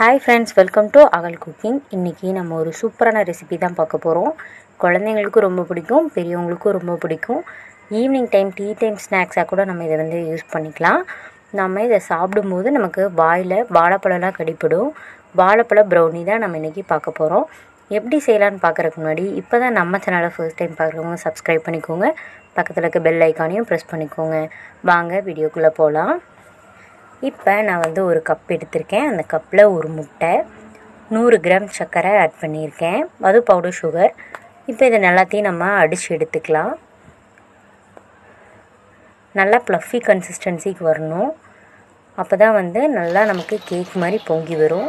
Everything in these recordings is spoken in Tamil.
hi friends welcome to Agal cooking இன்றைக்கி நம்ம ஒரு சூப்பரான ரெசிபி தான் பார்க்க போகிறோம் குழந்தைங்களுக்கும் ரொம்ப பிடிக்கும் பெரியவங்களுக்கும் ரொம்ப பிடிக்கும் ஈவினிங் டைம் டீ டைம் ஸ்நாக்ஸாக கூட நம்ம இதை வந்து யூஸ் பண்ணிக்கலாம் நம்ம இதை சாப்பிடும்போது நமக்கு வாயில் வாழைப்பழம்லாம் கடிப்படும் வாழைப்பழ ப்ரௌனி தான் நம்ம இன்றைக்கி பார்க்க போகிறோம் எப்படி செய்யலான்னு பார்க்குறதுக்கு முன்னாடி இப்போ தான் நம்ம சேனலை ஃபர்ஸ்ட் டைம் பார்க்குறவங்க சப்ஸ்கிரைப் பண்ணிக்கோங்க பக்கத்தில் இருக்க பெல் ஐக்கானையும் ப்ரெஸ் பண்ணிக்கோங்க வாங்க வீடியோக்குள்ளே போகலாம் இப்போ நான் வந்து ஒரு கப் எடுத்திருக்கேன் அந்த கப்பில் ஒரு முட்டை நூறு கிராம் சர்க்கரை ஆட் பண்ணியிருக்கேன் அது பவுடர் சுகர் இப்போ இதை எல்லாத்தையும் நம்ம அடித்து எடுத்துக்கலாம் நல்லா ப்ளஃபி கன்சிஸ்டன்சிக்கு வரணும் அப்போ தான் வந்து நல்லா நமக்கு கேக் மாதிரி பொங்கி வரும்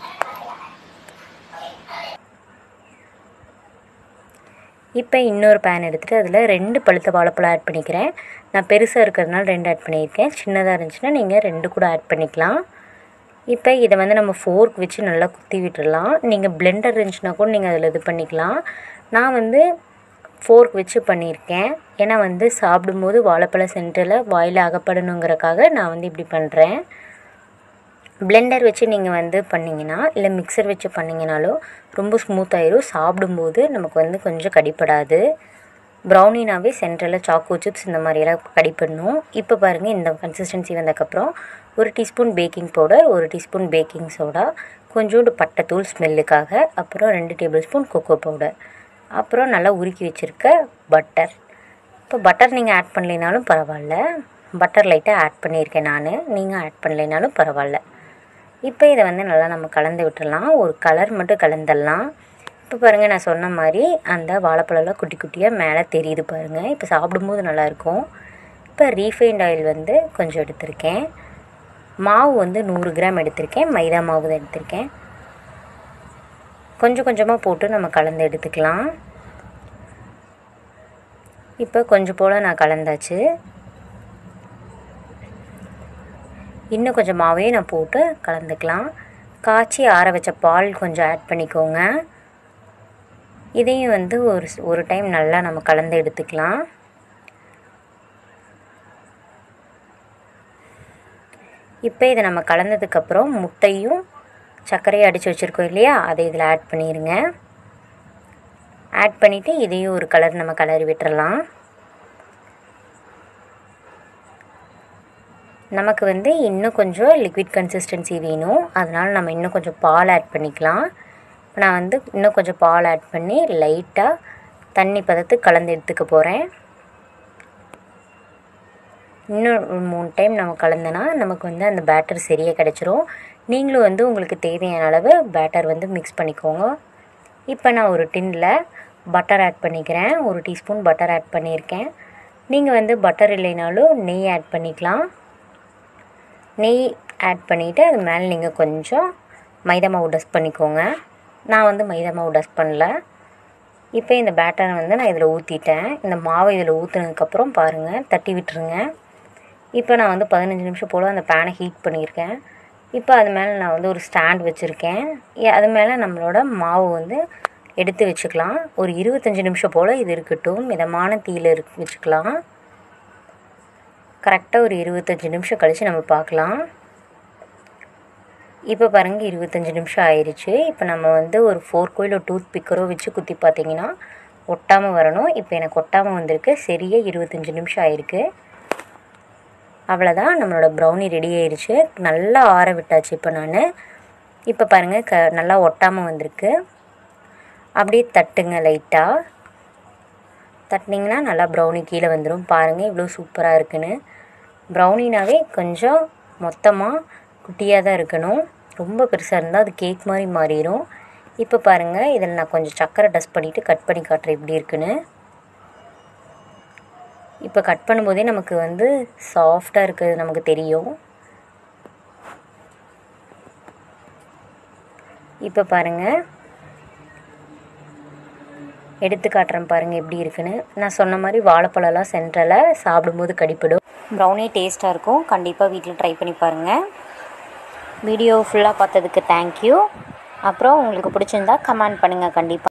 இப்போ இன்னொரு பேன் எடுத்துகிட்டு அதில் ரெண்டு பழுத்த வாழைப்பழம் ஆட் பண்ணிக்கிறேன் நான் பெருசாக இருக்கிறதுனால ரெண்டு ஆட் பண்ணியிருக்கேன் சின்னதாக இருந்துச்சுன்னா நீங்கள் ரெண்டு கூட ஆட் பண்ணிக்கலாம் இப்போ இதை வந்து நம்ம ஃபோர்க் வச்சு நல்லா குத்தி விட்டுடலாம் நீங்கள் பிளெண்டர் இருந்துச்சுன்னா கூட நீங்கள் அதில் இது பண்ணிக்கலாம் நான் வந்து ஃபோர்க் வச்சு பண்ணியிருக்கேன் ஏன்னா வந்து சாப்பிடும்போது வாழைப்பழ சென்டரில் வாயில் அகப்படணுங்கிறக்காக நான் வந்து இப்படி பண்ணுறேன் பிளெண்டர் வச்சு நீங்கள் வந்து பண்ணிங்கன்னா இல்லை மிக்சர் வச்சு பண்ணிங்கனாலும் ரொம்ப ஸ்மூத்தாயிரும் சாப்பிடும்போது நமக்கு வந்து கொஞ்சம் கடிப்படாது ப்ரௌனினாவே சென்டரில் சாக்கோ சிப்ஸ் இந்த மாதிரியெல்லாம் கடிப்படணும் இப்போ பாருங்கள் இந்த கன்சிஸ்டன்சி வந்ததுக்கப்புறம் ஒரு டீஸ்பூன் பேக்கிங் பவுடர் ஒரு டீஸ்பூன் பேக்கிங் சோடா கொஞ்சோண்டு பட்டைத்தூள் ஸ்மெல்லுக்காக அப்புறம் ரெண்டு டேபிள் ஸ்பூன் கொக்கோ பவுடர் அப்புறம் நல்லா உருக்கி வச்சுருக்க பட்டர் இப்போ பட்டர் நீங்கள் ஆட் பண்ணலைனாலும் பரவாயில்ல பட்டர் லைட்டாக ஆட் பண்ணியிருக்கேன் நான் நீங்கள் ஆட் பண்ணலைனாலும் பரவாயில்ல இப்போ இதை வந்து நல்லா நம்ம கலந்து விட்டுடலாம் ஒரு கலர் மட்டும் கலந்துடலாம் இப்போ பாருங்கள் நான் சொன்ன மாதிரி அந்த வாழைப்பழம்லாம் குட்டி குட்டியாக மேலே தெரியுது பாருங்கள் இப்போ சாப்பிடும்போது நல்லாயிருக்கும் இப்போ ரீஃபைண்ட் ஆயில் வந்து கொஞ்சம் எடுத்திருக்கேன் மாவு வந்து நூறு கிராம் எடுத்திருக்கேன் மைதா மாவு தான் எடுத்திருக்கேன் கொஞ்சம் கொஞ்சமாக போட்டு நம்ம கலந்து எடுத்துக்கலாம் இப்போ கொஞ்சம் போல் நான் கலந்தாச்சு இன்னும் கொஞ்சம் மாவே நான் போட்டு கலந்துக்கலாம் காய்ச்சி ஆற வச்ச பால் கொஞ்சம் ஆட் பண்ணிக்கோங்க இதையும் வந்து ஒரு ஒரு டைம் நல்லா நம்ம கலந்து எடுத்துக்கலாம் இப்போ இதை நம்ம கலந்ததுக்கப்புறம் முட்டையும் சர்க்கரையை அடித்து வச்சுருக்கோம் இல்லையா அதை இதில் ஆட் பண்ணிடுங்க ஆட் பண்ணிவிட்டு இதையும் ஒரு கலர் நம்ம கலரி விட்டுறலாம் நமக்கு வந்து இன்னும் கொஞ்சம் லிக்விட் கன்சிஸ்டன்சி வேணும் அதனால் நம்ம இன்னும் கொஞ்சம் பால் ஆட் பண்ணிக்கலாம் இப்போ நான் வந்து இன்னும் கொஞ்சம் பால் ஆட் பண்ணி லைட்டாக தண்ணி பதத்து கலந்து எடுத்துக்க போகிறேன் இன்னும் மூணு டைம் நம்ம கலந்தனா நமக்கு வந்து அந்த பேட்டர் சரியாக கிடச்சிரும் நீங்களும் வந்து உங்களுக்கு தேவையான அளவு பேட்டர் வந்து மிக்ஸ் பண்ணிக்கோங்க இப்போ நான் ஒரு டின்னில் பட்டர் ஆட் பண்ணிக்கிறேன் ஒரு டீஸ்பூன் பட்டர் ஆட் பண்ணியிருக்கேன் நீங்கள் வந்து பட்டர் இல்லைனாலும் நெய் ஆட் பண்ணிக்கலாம் நெய் ஆட் பண்ணிவிட்டு அது மேலே நீங்கள் கொஞ்சம் மைதா மாவு டஸ்ட் பண்ணிக்கோங்க நான் வந்து மைதா மாவு டஸ்ட் பண்ணல இப்போ இந்த பேட்டரை வந்து நான் இதில் ஊற்றிட்டேன் இந்த மாவை இதில் ஊற்றுனதுக்கப்புறம் பாருங்கள் தட்டி விட்டுருங்க இப்போ நான் வந்து பதினஞ்சு நிமிஷம் போல் அந்த பேனை ஹீட் பண்ணியிருக்கேன் இப்போ அது மேலே நான் வந்து ஒரு ஸ்டாண்ட் வச்சுருக்கேன் அது மேலே நம்மளோட மாவு வந்து எடுத்து வச்சுக்கலாம் ஒரு இருபத்தஞ்சி நிமிஷம் போல் இது இருக்கட்டும் மிதமான தீயில் இரு வச்சுக்கலாம் கரெக்டாக ஒரு இருபத்தஞ்சி நிமிஷம் கழித்து நம்ம பார்க்கலாம் இப்போ பாருங்கள் இருபத்தஞ்சி நிமிஷம் ஆயிடுச்சு இப்போ நம்ம வந்து ஒரு ஃபோர்க்கோ இல்லை டூத் பிக்கரோ வச்சு குத்தி பார்த்தீங்கன்னா ஒட்டாமல் வரணும் இப்போ எனக்கு ஒட்டாமல் வந்திருக்கு சரியாக இருபத்தஞ்சி நிமிஷம் ஆயிருக்கு அவ்வளோதான் நம்மளோட ப்ரௌனி ரெடி ஆயிடுச்சு நல்லா ஆற விட்டாச்சு இப்போ நான் இப்போ பாருங்கள் க நல்லா ஒட்டாமல் வந்திருக்கு அப்படியே தட்டுங்க லைட்டாக தட்டினீங்கன்னா நல்லா ப்ரௌனி கீழே வந்துடும் பாருங்கள் இவ்வளோ சூப்பராக இருக்குன்னு ப்ரௌனினாவே கொஞ்சம் மொத்தமாக குட்டியாக தான் இருக்கணும் ரொம்ப பெருசாக இருந்தால் அது கேக் மாதிரி மாறிடும் இப்போ பாருங்கள் இதில் நான் கொஞ்சம் சக்கரை டஸ்ட் பண்ணிவிட்டு கட் பண்ணி காட்டுறேன் எப்படி இருக்குன்னு இப்போ கட் பண்ணும்போதே நமக்கு வந்து சாஃப்டாக இருக்கிறது நமக்கு தெரியும் இப்போ பாருங்கள் எடுத்து காட்டுறேன் பாருங்கள் எப்படி இருக்குன்னு நான் சொன்ன மாதிரி வாழைப்பழம்லாம் சென்ட்ரலில் சாப்பிடும்போது கடிப்படும் ப்ரௌனி டேஸ்ட்டாக இருக்கும் கண்டிப்பாக வீட்டில் ட்ரை பண்ணி பாருங்கள் வீடியோ ஃபுல்லாக பார்த்ததுக்கு தேங்க்யூ அப்புறம் உங்களுக்கு பிடிச்சிருந்தா கமெண்ட் பண்ணுங்கள் கண்டிப்பாக